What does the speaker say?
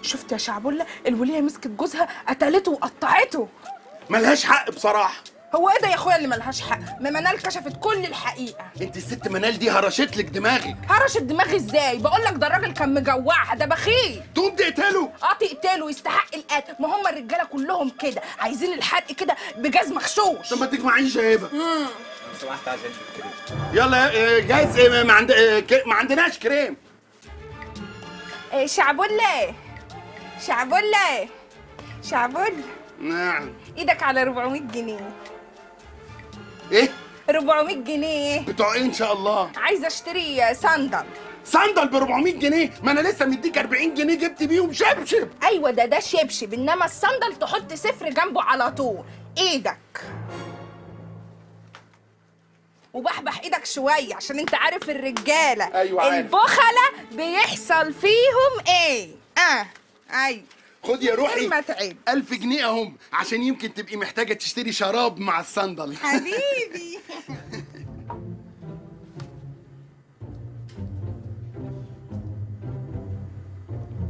شفت يا شعبولة الولية مسكت جوزها قتلته وقطعته ملهاش حق بصراحه هو ايه ده يا اخويا اللي ملهاش حق ما منال كشفت كل الحقيقة انت الست منال دي هرشت لك دماغك هرش الدماغ ازاي بقول لك ده الراجل كان مجوعها ده بخيل تقوم تقتله اه تقتله يستحق القتل ما هم الرجاله كلهم كده عايزين الحرق كده بجاز مخشوش طب ما تجمعيش يا هبه سمحت عايز علبة كريم يلا آه، جاهز آه، ما, عند... آه، ك- ما عندناش كريم إيه شعبولة شعبولة شعبولة نعم ايدك على 400 جنيه ايه 400 جنيه بتوع ايه ان شاء الله عايزه اشتري صندل صندل ب 400 جنيه ما انا لسه مديك 40 جنيه جبت بيهم شبشب ايوه ده ده شبشب انما الصندل تحط صفر جنبه على طول ايدك وبحبح ايدك شويه عشان انت عارف الرجاله أيوة عارف. البخله بيحصل فيهم ايه اه ايوه خد يا روحي ما تعب 1000 جنيه اهم عشان يمكن تبقي محتاجه تشتري شراب مع الصندل حبيبي